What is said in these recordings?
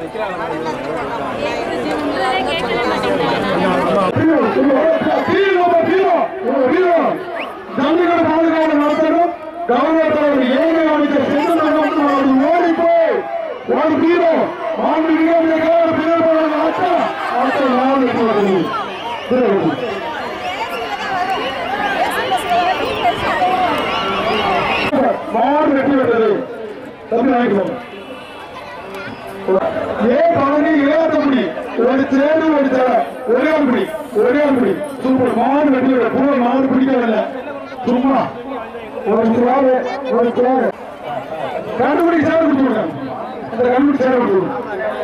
ஜல்லிக்கட்டு பாதுகாப்பு நடத்தணும் கவர்னர் ஏழை அமைச்சர் செந்தன் ஓடி போய் ஒரு பீரோ ஆண்டு மிக ஒரு பீரோ ஆட்டா ஆட்டா நாலு மாடு வெட்டி விட்டது தம்பி வாங்கிக்கோங்க ஏ பழனி இளையாத்தமுடி ஒரு சேரு ஒரு சேர ஒரே முடி ஒரே முடி சூப்பர் மாடு வெட்டி விட பூரா மாடு பிடிக்கவில்லை சும்மா ஒரு சேரு ஒரு சேரு கண்டுபிடி சேர கொடுத்து விடுங்க அந்த கண்டுபிடி சேர கொடுத்து விடுங்க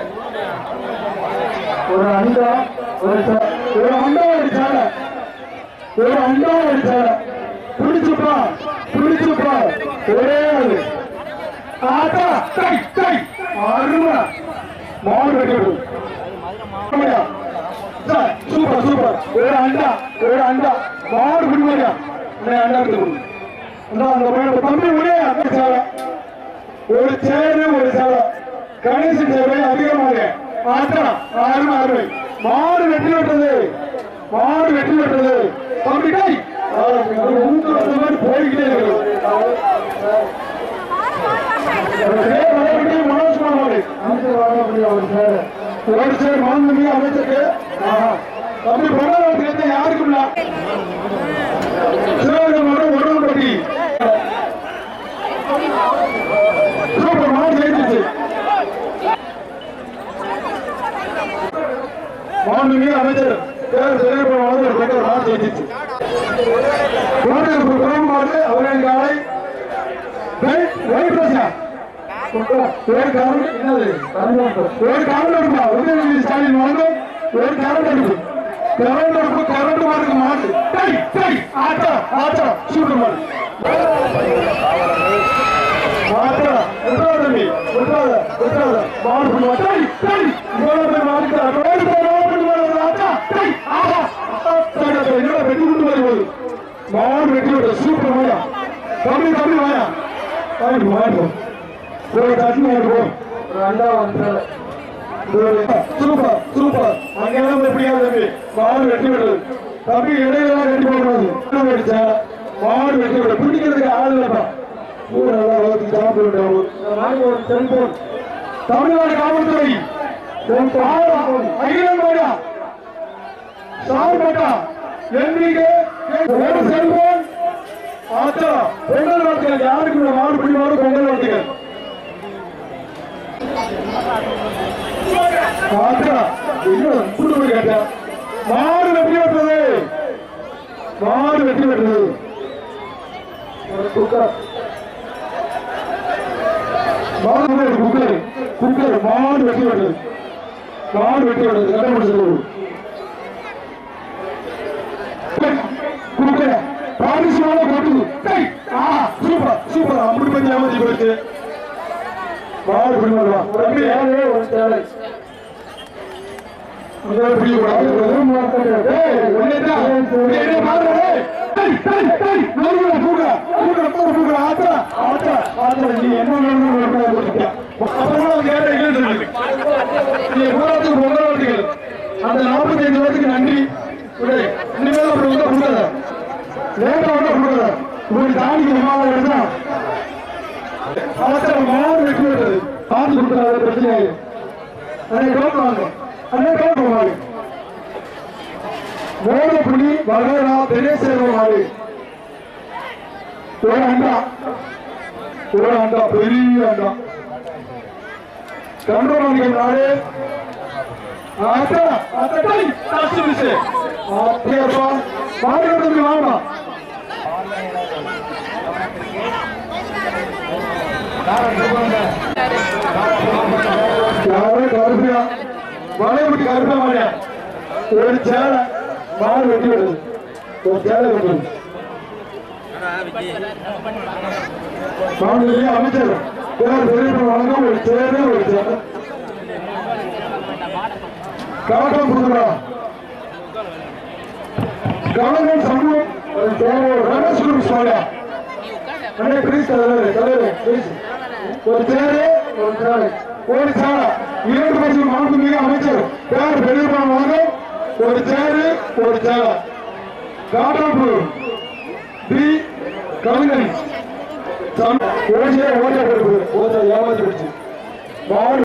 ஒரு அண்டா ஒரு சே- ஒரு அண்டா ஒரு சேலை ஒரு அண்டா ஒரு சேலை பிடிச்சுப்பா பிடிச்சுப்பா ஒரே ஆளு ஆட்டா டை டை அருமை மாடு வெட்டி விடு ஆமாய்யா. சார், சூப்பர் சூப்பர் ஒரு அண்டா ஒரு அண்டா மாடு குடிமையா அண்டா எடுத்து கொடு அண்ணா, அந்த பையன் தம்பி ஒரே அந்த சேலை ஒரு சேரு ஒரு சேலை கணேசன் சேவை அதிகமாக ஆட்டா அருமை அருமை மாடு வெட்டி விட்டது மாடு வெட்டி விட்டது தம்பி டை மூன்று வருஷம் மாதிரி போய்கிட்டே இருக்கிறது ஒரு சேர் மாண்புமிகு அமைச்சருக்கு அப்படி பொருளாதாரத்துக்கு யாருக்கும் இல்ல சிவகங்கை மாவட்டம் உடன்பட்டி சூப்பர் மாடு ஜெயிச்சிச்சு மாண்புமிகு அமைச்சர் பேர் சிறப்பு ஒரு பெற்ற மாடு ஜெயிச்சிச்சு கோட்டையூர் குடும்பமாடு அவர்களின் காலை வைப்ரஸா ஒரு கரண்ட் என்னது ஒரு கரண்ட் எடுப்பா உதயநிதி ஸ்டாலின் வழங்கும் ஒரு கரண்ட் எடுப்பு கரண்ட் எடுப்பு கரண்ட் மாடுக்கு மாடு டை டை ஆட்டா ஆட்டா சூப்பர் மாடு மாட்டா விட்டாத தம்பி விட்டாத விட்டாத மாடு புடி மாடு டை டை இவ்வளவு பேர் மாடுக்கு ரோடு போய் ரோடு புடி மாடு ஆட்டா டை ஆஹா என்னடா வெட்டி விட்டு மாதிரி போகுது மாடு வெட்டி விட்டு சூப்பர் மாயா தம்பி தம்பி வாயா வாங்கிட்டு வாங்கிட்டு ஒரு தட்டு வாங்கிட்டு போ ரெண்டா வந்து சூப்பர் சூப்பர் அங்கெல்லாம் எப்படியா தம்பி மாடு வெட்டி விடுறது தம்பி இடையில வெட்டி போடுறது வெடிச்சா மாடு வெட்டி விட பிடிக்கிறதுக்கு ஆள் இல்லப்பா ஊர் நல்லா வளர்த்து சாப்பிட்டு ஒரு செல்போன் தமிழ்நாடு காவல்துறை அகிலம் மாடியா சார்பட்டா எண்ணிக்கை ஒரு செல்போன் ஆச்சா பொங்கல் வாழ்த்துக்கள் யாருக்கு இந்த மாடு பிடி மாடு பொங்கல் வாழ்த்துக்கள் ஆச்சா இன்னும் புது கேட்டா மாடு வெற்றி பெற்றது மாடு வெற்றி பெற்றது ஒரு குக்கர் மாடு வெற்றி குக்கர் குக்கர் மாடு வெற்றி பெற்றது மாடு வெற்றி பெற்றது கண்டுபிடிச்சது குடுக்கல பாரிசுவால போட்டு டேய் ஆ சூப்பர் சூப்பர் அப்படி பண்ணி ஏமாத்தி போச்சு மாடு பிடி வருவா தம்பி ஏழே ஒரு சேலை முதல் பிடி கூடாது டேய் ஒண்ணேடா ஒண்ணே மாறு டேய் டேய் டேய் டேய் நோருல பூக பூக பூக பூக ஆத்தா ஆத்தா ஆத்தா நீ என்ன வேணும் வேணும் போட்டுக்க அப்புறம் கேட்ட கேட்டு நீ போராட்டத்துக்கு பொங்கல் அந்த நாற்பத்தைந்து வருஷத்துக்கு நன்றி விடு. இனிமேல் அப்படி வந்தா கொடுக்காத லேட்டா வந்தா கொடுக்காத உங்களுக்கு தானிக்கு விமானம் எடுத்தா அவசரம் மாடு வெட்டி விட்டது பார்த்து கொடுக்காத பிரச்சனை அதை டோக்கன் வாங்க அதே டோக்கன் வாங்க மோதப்புலி வகரா பெரியசேகர் மாடு ஒரு அண்டா ஒரு அண்டா பெரிய அண்டா கண்டோமானிகள் நாடு ஆத்தா ஆத்தா டை டாஸ் மிஸ் ஆத்தியப்பா மாடு வந்து வாங்கடா யாரும் கருப்பியா மலையை விட்டு கருப்பா மாடியா ஒரு சேலை மாடு வெட்டி விடுது ஒரு சேலை வெட்டுது மாநில அமைச்சர் பேர் பெரிய வழங்கும் ஒரு சேலை ஒரு சேலை காட்டம் கொடுக்குறா கவர்மெண்ட் சமூகம் ரமேஷ் குரு சுவாமியா அண்ணே பிளீஸ் தலைவர் தலைவர் பிளீஸ் ஒரு சேரு ஒரு சேரு ஒரு சேலை இரண்டு பரிசு மாண்புமிகு அமைச்சர் பேர் பெரியப்பான் வாங்க ஒரு சேரு ஒரு சேலை காட்டாப்பூர் பி கவிஞன் ஓசியா ஓட்ட கொடுப்பு ஓட்ட ஏமாத்தி பிடிச்சு